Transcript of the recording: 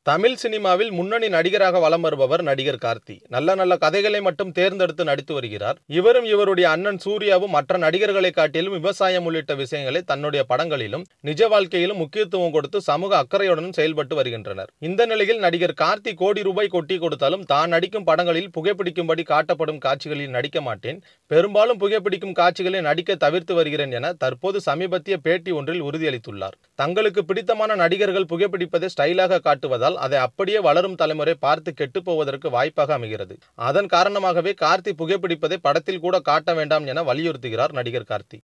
தமிழ் சினிமாவில் முன்னணி நடிகராக வலம் வருபவர் நடிகர் கார்த்தி நல்ல நல்ல கதைகளை மட்டும் தேர்ந்தெடுத்து நடித்து வருகிறார் இவரும் இவருடைய அண்ணன் சூர்யாவும் மற்ற நடிகர்களை காட்டிலும் விவசாயம் உள்ளிட்ட விஷயங்களை தன்னுடைய படங்களிலும் நிஜ வாழ்க்கையிலும் முக்கியத்துவம் கொடுத்து சமூக அக்கறையுடன் செயல்பட்டு வருகின்றனர் இந்த நிலையில் நடிகர் கார்த்தி கோடி ரூபாய் கொட்டி கொடுத்தாலும் தான் நடிக்கும் படங்களில் புகைப்பிடிக்கும்படி காட்டப்படும் காட்சிகளில் நடிக்க மாட்டேன் பெரும்பாலும் புகைப்பிடிக்கும் காட்சிகளை நடிக்க தவிர்த்து வருகிறேன் என தற்போது சமீபத்திய பேட்டி ஒன்றில் உறுதியளித்துள்ளார் தங்களுக்கு பிடித்தமான நடிகர்கள் புகைப்பிடிப்பதை ஸ்டைலாக காட்டுவதால் அதை அப்படியே வளரும் தலைமுறை பார்த்து கெட்டு போவதற்கு வாய்ப்பாக அமைகிறது அதன் காரணமாகவே கார்த்தி புகைப்பிடிப்பதை படத்தில் கூட காட்ட வேண்டாம் என வலியுறுத்துகிறார் நடிகர் கார்த்தி